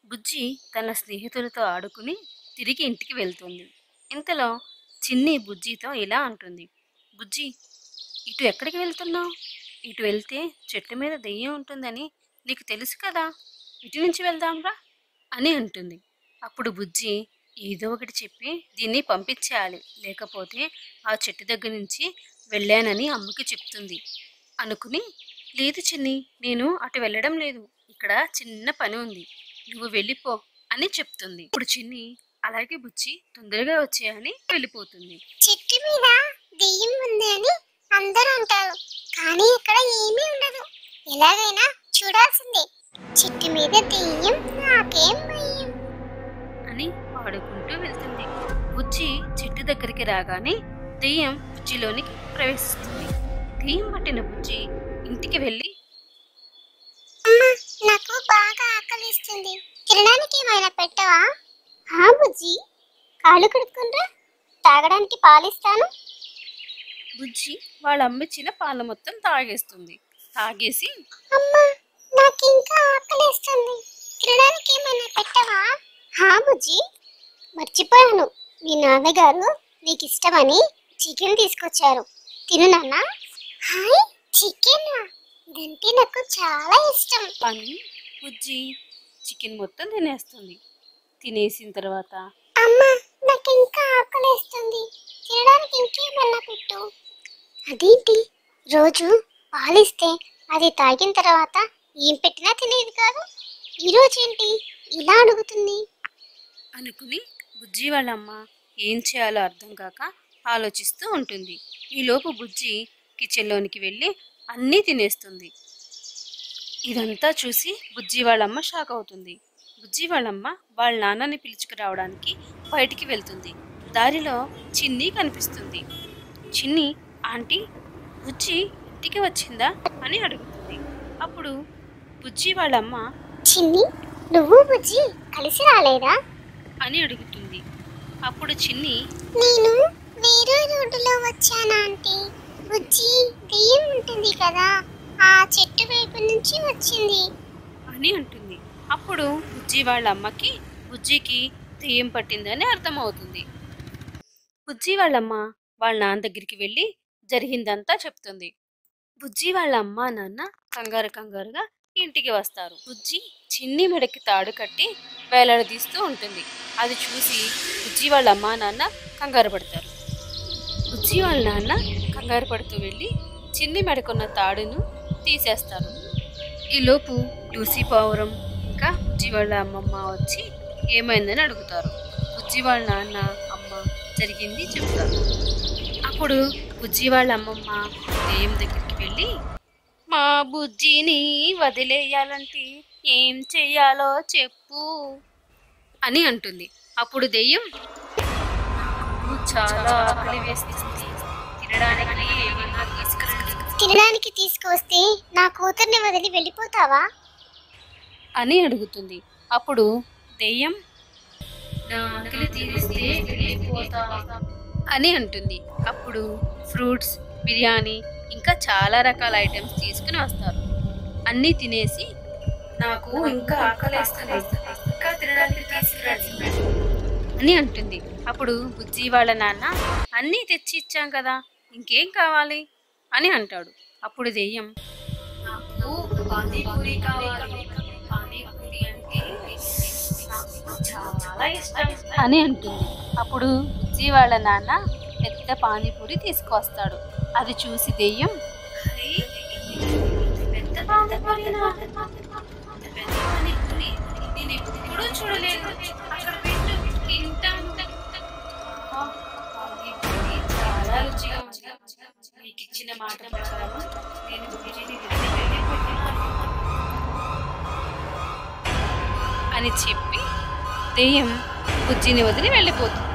బుజ్జి తన స్నేహితులతో ఆడుకుని తిరిగి ఇంటికి వెళ్తుంది ఇంతలో చిన్ని బుజ్జితో ఇలా అంటుంది బుజ్జి ఇటు ఎక్కడికి వెళ్తున్నావు ఇటు వెళ్తే చెట్టు మీద దెయ్యం ఉంటుందని నీకు తెలుసు కదా ఇటు నుంచి వెళ్దాంరా అని అంటుంది అప్పుడు బుజ్జి ఏదో ఒకటి చెప్పి దీన్ని పంపించేయాలి లేకపోతే ఆ చెట్టు దగ్గర నుంచి వెళ్ళానని అమ్మకి చెప్తుంది అనుకుని లేదు చిన్ని నేను అటు వెళ్ళడం లేదు ఇక్కడ చిన్న పని ఉంది నువ్వు వెళ్ళిపో అని చెప్తుంది ఇప్పుడు చిన్ని అలాగే బుచ్చి తొందరగా వచ్చేయని వెళ్ళిపోతుంది చెట్టు మీద దెయ్యం ఉంది అని అందరూ అంటారు కానీ ఇక్కడ ఏమీ ఉండదు ఎలాగైనా చూడాల్సిందే చెట్టు మీద దెయ్యం నాకేం భయం అని పాడుకుంటూ వెళ్తుంది బుజ్జి చెట్టు దగ్గరికి రాగానే దెయ్యం బుజ్జిలోనికి ప్రవేశిస్తుంది దెయ్యం పట్టిన బుజ్జి ఇంటికి వెళ్ళి అమ్మా నాకు బాగా ఆకలిస్తుంది తినడానికి ఏమైనా పెట్టవా హా బుజ్జి కాళ్ళు కడుక్కుంటా తాగడానికి పాలిస్తాను బుజ్జి వాళ్ళ అమ్మిచ్చిన పాలు మొత్తం తాగేస్తుంది తాగేసి అమ్మా నాకు ఇంకా ఆకలిస్తుంది తినడానికి ఏమైనా పెట్టవా హా బుజ్జి మర్చిపోయాను మీ నాన్నగారు నీకు ఇష్టమని చికెన్ తీసుకొచ్చారు తిను నాన్న హాయ్ చికెన్ ఇదంటే నాకు చాలా ఇష్టం పని బుజ్జి చికెన్ మొత్తం తినేస్తుంది తినేసిన తర్వాత అమ్మా నాకు ఇంకా ఆకలిస్తుంది తినడానికి ఇంకేమన్నా పెట్టు అదేంటి రోజు పాలిస్తే అది తాగిన తర్వాత ఏం పెట్టినా తెలియదు కాదు ఈరోజు ఏంటి ఇలా అడుగుతుంది అనుకుని బుజ్జి వాళ్ళ అమ్మ ఏం చేయాలో అర్థం కాక ఆలోచిస్తూ ఉంటుంది ఈలోపు బుజ్జి కిచెన్లోనికి వెళ్ళి అన్నీ తినేస్తుంది ఇదంతా చూసి బుజ్జి వాళ్ళమ్మ షాక్ అవుతుంది బుజ్జి వాళ్ళమ్మ వాళ్ళ నాన్నని పిలుచుకురావడానికి బయటికి వెళ్తుంది దారిలో చిన్ని కనిపిస్తుంది చిన్ని ఆంటీ బుజ్జి ఇంటికి వచ్చిందా అని అడుగుతుంది అప్పుడు బుజ్జి వాళ్ళమ్మ చిన్ని నువ్వు బుజ్జి కలిసి రాలేదా అని అడుగుతుంది అప్పుడు చిన్ని నేను వేరే రోడ్డులో వచ్చానా ఆంటీ బుజ్జి దెయ్యం ఉంటుంది కదా ఆ చెట్టు వైపు నుంచి వచ్చింది అని అంటుంది అప్పుడు బుజ్జి వాళ్ళ అమ్మకి బుజ్జికి దెయ్యం పట్టిందని అర్థమవుతుంది బుజ్జి వాళ్ళమ్మ వాళ్ళ నాన్న దగ్గరికి వెళ్ళి జరిగిందంతా చెప్తుంది బుజ్జి వాళ్ళ అమ్మ నాన్న కంగారు కంగారుగా ఇంటికి వస్తారు బుజ్జి చిన్ని మెడకి తాడు కట్టి వేలాడదీస్తూ ఉంటుంది అది చూసి బుజ్జి వాళ్ళ అమ్మ నాన్న కంగారు పడతారు బుజ్జి వాళ్ళ నాన్న కంగారు పడుతూ వెళ్ళి చిన్ని మెడకున్న తాడును తీసేస్తారు ఈలోపు లూసీ పావురం ఇంకా బుజ్జి వాళ్ళ అమ్మమ్మ వచ్చి ఏమైందని అడుగుతారు బుజ్జి వాళ్ళ నాన్న అమ్మ జరిగింది చెప్తారు అప్పుడు బుజ్జి వాళ్ళ అమ్మమ్మ దెయ్యం దగ్గరికి వెళ్ళి మా బుజ్జిని వదిలేయాలంటే ఏం చెయ్యాలో చెప్పు అని అంటుంది అప్పుడు దెయ్యం "నాకు చాలా ఆకలి వేస్తుంది తినడానికి ఏమన్నా తీసుకురండి తినడానికి తీసుకువస్తే నా కూతుర్ని వదిలి వెళ్ళిపోతావా అని అడుగుతుంది అప్పుడు దెయ్యం నా ఆకలి తీరిస్తే వెళ్ళిపోతా అని అంటుంది అప్పుడు ఫ్రూట్స్ బిర్యానీ ఇంకా చాలా రకాల ఐటమ్స్ తీసుకుని వస్తారు అన్నీ తినేసి నాకు ఇంకా ఆకలేస్తుంది ఇంకా తినడానికి తీసుకురండి అని అంటుంది అప్పుడు బుజ్జి వాళ్ళ నాన్న అన్నీ తెచ్చి ఇచ్చాం కదా ఇంకేం కావాలి అని అంటాడు అప్పుడు దెయ్యం నాకు పానీపూరి కావాలి పానీపూరి అంటే నాకు చాలా ఇష్టం అని అంటుంది అప్పుడు బుజ్జి వాళ్ళ నాన్న పెద్ద పానీపూరి తీసుకొస్తాడు అది చూసి దెయ్యం "అరే, ఇంత పెద్ద పానీపూరినా? ఇంత పెద్ద పానీపూరి నేను ఎప్పుడూ చూడలేదు అక్కడ పెట్టు తింటాం ఆహా, పానీపూరి చాలా రుచిగా ఉంది మీకు ఇచ్చిన మాట ప్రకారం నేను వీటిని వదిలిపెట్టినాను అని చెప్పి దెయ్యం బుజ్జిని వదిలి వెళ్ళిపోతుంది